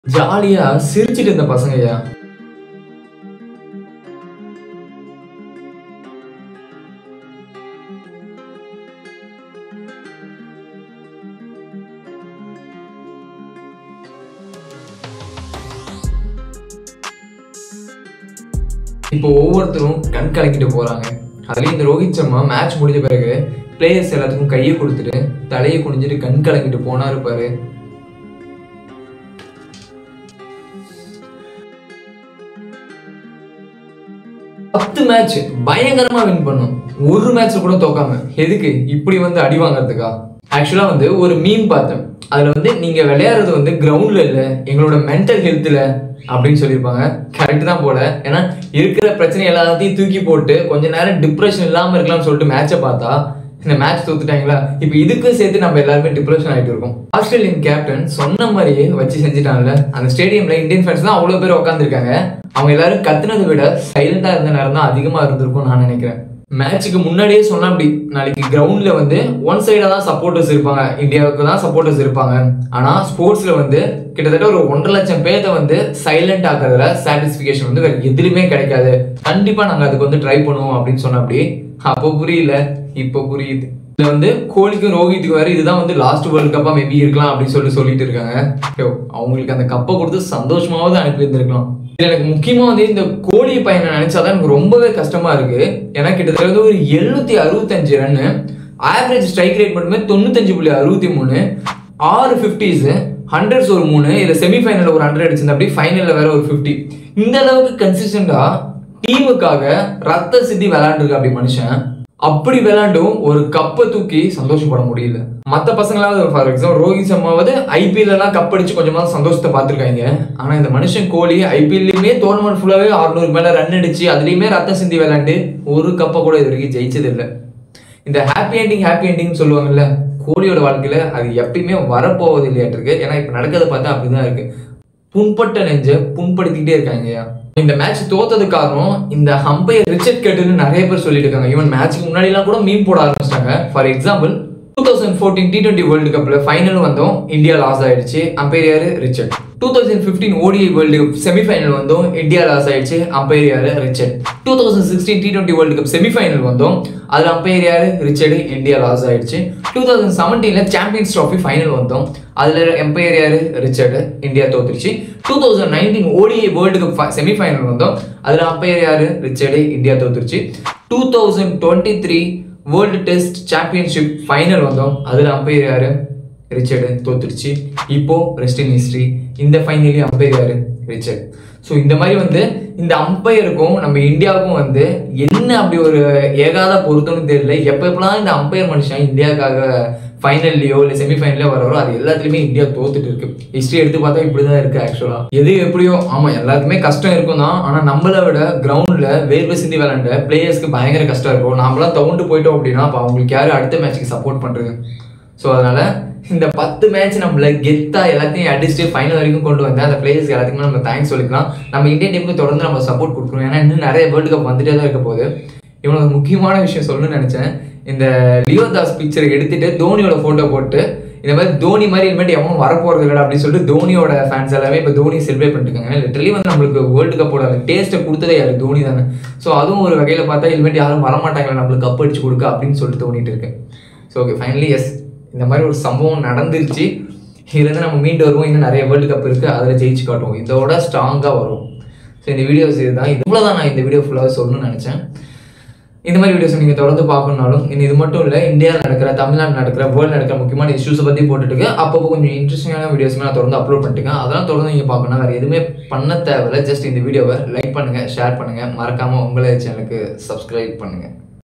ஜாலியா சிரிச்சிட்டு இருந்த பசங்கய்யா இப்போ ஒவ்வொருத்தரும் கண் கலக்கிட்டு போறாங்க அதுலயும் இந்த ரோஹித் சர்மா மேட்ச் முடிஞ்ச பிறகு பிளேயர்ஸ் எல்லாத்துக்கும் கையை கொடுத்துட்டு தலையை குனிஞ்சிட்டு கண் கலங்கிட்டு போனாரு பாரு பத்து மேட்ச் பயங்கரமா வின் பண்ணும் ஒரு மேட்ச் கூட தோக்காம எதுக்கு இப்படி வந்து அடி வாங்குறதுக்கா ஆக்சுவலா வந்து ஒரு மீம் பார்த்தேன் அதுல வந்து நீங்க விளையாடுறது வந்து கிரவுண்ட்ல இல்ல எங்களோட மென்டல் ஹெல்த்ல அப்படின்னு சொல்லியிருப்பாங்க கரெக்ட் தான் போல ஏன்னா இருக்கிற பிரச்சனை எல்லாத்தையும் தூக்கி போட்டு கொஞ்ச நேரம் டிப்ரெஷன் இல்லாம இருக்கலாம்னு சொல்லிட்டு மேட்சை பார்த்தா இந்த மேட்ச் தோத்துட்டாங்களா இப்போ இதுக்கும் சேர்த்து நம்ம எல்லாருமே டிப்ரெஷன் ஆயிட்டு இருக்கோம் ஆஸ்திரேலியன் கேப்டன் சொன்ன மாதிரியே வச்சு செஞ்சுட்டாங்கல்ல அந்த ஸ்டேடியம்ல இந்தியன் ஃபேன்ஸ் தான் அவ்வளவு பேர் உட்காந்துருக்காங்க அவங்க எல்லாரும் கத்துனதை விட சைலண்டா இருந்த நேரம் தான் அதிகமா இருந்திருக்கும் நான் நினைக்கிறேன் மேட்ச்சுக்கு முன்னாடியே சொன்னா அப்படி நாளைக்கு கிரவுண்ட்ல வந்து ஒன் சைடா தான் சப்போர்ட்டர்ஸ் இருப்பாங்க இந்தியாவுக்கு தான் சப்போர்ட்டர்ஸ் இருப்பாங்க ஆனா ஸ்போர்ட்ஸ்ல வந்து கிட்டத்தட்ட ஒரு ஒன்றரை லட்சம் பேர்த்த வந்து சைலண்ட் ஆக்குறதுல சாட்டிஸ்பிகேஷன் வந்து வேற எதுலையுமே கிடைக்காது கண்டிப்பா நாங்க அதுக்கு வந்து ட்ரை பண்ணுவோம் அப்படின்னு சொன்ன அப்படி அப்போ புரியல இப்போ புரியுது இதுல வந்து கோலிக்கும் ரோஹித்துக்கு வேற இதுதான் வந்து லாஸ்ட் வேர்ல்டு கப்பா மேபி இருக்கலாம் அப்படின்னு சொல்லிட்டு சொல்லிட்டு இருக்காங்க ஐயோ, அவங்களுக்கு அந்த கப்பை கொடுத்து சந்தோஷமாவது அனுப்பி இருந்திருக்கலாம் இதுல எனக்கு முக்கியமா வந்து இந்த கோலி பையனை நினைச்சாதான் எனக்கு ரொம்பவே கஷ்டமா இருக்கு ஏன்னா கிட்டத்தட்ட வந்து ஒரு எழுநூத்தி அறுபத்தஞ்சு ரன்னு ஆவரேஜ் ஸ்ட்ரைக் ரேட் மட்டுமே தொண்ணூத்தஞ்சு புள்ளி அறுபத்தி மூணு ஆறு ஃபிஃப்டிஸ் ஹண்ட்ரட்ஸ் ஒரு மூணு இதுல செமிஃபைனல்ல ஒரு ஹண்ட்ரட் அடிச்சிருந்தா அப்படி ஃபைனல்ல வேற ஒரு ஃபிஃப்டி இந்த அளவுக்கு கன்சிஸ்டண்டா டீமுக்காக ரத்த சித்தி விளையாண்டுருக்கு அப்படி மனுஷன் அப்படி விளையாண்டும் ஒரு கப்பை தூக்கி சந்தோஷப்பட முடியல மத்த பசங்களாவது ஃபார் எக்ஸாம்பிள் ரோஹித் சர்மாவது ஐபிஎல் எல்லாம் கப் அடிச்சு கொஞ்சமா சந்தோஷத்தை பார்த்திருக்காங்க ஆனா இந்த மனுஷன் கோலி ஐபிஎல்லையுமே டோர்னமெண்ட் ஃபுல்லாவே 600 மேல ரன் அடிச்சு அதுலயுமே ரத்தம் சிந்தி விளையாண்டு ஒரு கப்பை கூட இது வரைக்கும் ஜெயிச்சது இல்லை இந்த ஹாப்பி எண்டிங் ஹாப்பி எண்டிங் சொல்லுவாங்கல்ல கோலியோட வாழ்க்கையில அது எப்பயுமே வரப்போவது இல்லையாட்டிருக்கு ஏன்னா இப்ப நடக்கிறத பார்த்தா அப்படிதான் இருக்கு புண்பட்ட நெஞ்ச புண்படுத்திக்கிட்டே இருக்காங்கய்யா இந்த மேட்ச் தோத்தது காரணம் இந்த ஹம்பையர் ரிச்சர்ட் கட்டுன்னு நிறைய பேர் சொல்லிட்டு இருக்காங்க ஈவன் மேட்ச்க்கு முன்னாடி எல்லாம் கூட மீன் போட ஆரம்பிச்சிட்டாங்க for example two thousand fourteen T twenty world கப்ல ஃபைனல் வந்தோம் இந்தியா லாஸ் ஆயிடுச்சு அம்பையர் யாரு Richard two thousand fifteen ODI world cup semifinal வந்தோம் இந்தியா லாஸ் ஆயிடுச்சு அம்பையர் யாரு Richard two thousand sixteen T twenty world cup semifinal வந்தோம் அதுல umpire யாரு ரிச்சர்டு இந்தியா லாஸ் ஆயிடுச்சு டூ தௌசண்ட் செவன்டீன்ல சாம்பியன்ஸ் ட்ராஃபி ஃபைனல் வந்தோம் அதுல எம்பையர் யாரு ரிச்சர்டு இந்தியா தோத்துருச்சு two thousand nineteen ODI world cup semifinal வந்தோம் அதுல அம்பையர் யாரு ரிச்சர்டு இந்தியா தோத்துருச்சு two thousand twenty three world test championship final வந்தோம் அதுல அம்பையர் யாரு ரிச்சர்டு தோத்துருச்சு இப்போ ரெஸ்ட் இன் ஹிஸ்டரி இந்த ஃபைனலி அம்பையர் யாரு ரிச்சர்ட் ஸோ இந்த மாதிரி வந்து இந்த அம்பையருக்கும் நம்ம இந்தியாவுக்கும் வந்து என்ன அப்படி ஒரு ஏகாத பொருத்தம்னு தெரியல எப்போ எப்பெல்லாம் இந்த அம்பையர் மனுஷன் இந்தியாவுக்காக ஃபைனல்லையோ இல்லை செமிஃபைனல்லையோ வராரோ அது எல்லாத்துலேயுமே இந்தியா தோத்துட்டு இருக்கு ஹிஸ்ட்ரி எடுத்து பார்த்தா இப்படி தான் இருக்கு ஆக்சுவலாக எது எப்படியோ ஆமாம் எல்லாருக்குமே கஷ்டம் இருக்கும் தான் ஆனால் நம்மளை விட கிரவுண்டில் வேர்வை சிந்தி விளாண்ட பிளேயர்ஸ்க்கு பயங்கர கஷ்டம் இருக்கும் நாமளாம் தவுண்டு போயிட்டோம் அப்படின்னா அப்போ அவங்களுக்கு யாரு அடுத்த மேட்ச்சுக்கு சப்போர்ட் பண்ணுறது ஸோ அதனால இந்த பத்து மேட்ச் நம்மள கெத்தா எல்லாத்தையும் அடிச்சுட்டு ஃபைனல் வரைக்கும் கொண்டு வந்தேன் அந்த பிளேயர்ஸ்க்கு எல்லாத்துக்குமே நம்ம தேங்க்ஸ் சொல்லிக்கலாம் நம்ம இந்தியன் டீமுக்கு தொடர்ந்து நம்ம சப்போர்ட் கொடுக்கணும் ஏன்னா இன்னும் நிறைய வேர்ல்டு கப் வந்துட்டே தான் இருக்க போகுது இவனுக்கு ஒரு முக்கியமான விஷயம் சொல்லணும்னு நினைச்சேன் இந்த லியோ தாஸ் பிக்சரை எடுத்துட்டு தோனியோட போட்டோ போட்டு இந்த மாதிரி தோனி மாதிரி இனிமேட்டு எவனும் வரப்போறது இல்லடா அப்படின்னு சொல்லிட்டு தோனியோட ஃபேன்ஸ் எல்லாமே இப்போ தோனி செலிப்ரேட் பண்ணிட்டுருக்காங்க லிட்டரலி வந்து நம்மளுக்கு வேர்ல்டு கப்போட டேஸ்ட்டை கொடுத்ததே யாரு தோனி தானே ஸோ அதுவும் ஒரு வகையில் பார்த்தா இனிமேட்டு யாரும் வரமாட்டாங்களா நம்மளுக்கு கப் அடிச்சு கொடுக்க அப்படின்னு சொல்லிட்டு தோணிட்டு இருக்கேன் ஸோ ஓகே ஃபைனலி எஸ் இந்த மாதிரி ஒரு சம்பவம் நடந்துருச்சு இதுலேருந்து நம்ம மீண்டு வருவோம் இன்னும் நிறைய வேர்ல்டு கப் இருக்குது அதில் ஜெயிச்சு காட்டுவோம் இதோட ஸ்ட்ராங்காக வரும் ஸோ இந்த வீடியோஸ் இதுதான் இவ்வளோ தான் நான் இந்த வீடியோ ஃபுல்லாக சொல்லணும்னு நினச்சேன் இந்த மாதிரி வீடியோஸ் நீங்கள் தொடர்ந்து பார்க்கணுனாலும் இன்னும் இது மட்டும் இல்லை இந்தியாவில் நடக்கிற தமிழ்நாடு நடக்கிற வேர்ல்டு நடக்கிற முக்கியமான இஷ்யூஸை பற்றி போட்டுட்டு அப்பப்போ கொஞ்சம் இன்ட்ரெஸ்டிங்கான வீடியோஸ்மே நான் தொடர்ந்து அப்லோட் பண்ணிட்டுருக்கேன் அதெல்லாம் தொடர்ந்து நீங்கள் பார்க்கணும் வேறு எதுவுமே பண்ண தேவையில்ல ஜஸ்ட் இந்த வீடியோவை லைக் பண்ணுங்கள் ஷேர் பண்ணுங்கள் மறக்காமல் உங்களே சேனலுக்கு சப்ஸ்கிரைப் பண்ணுங்கள்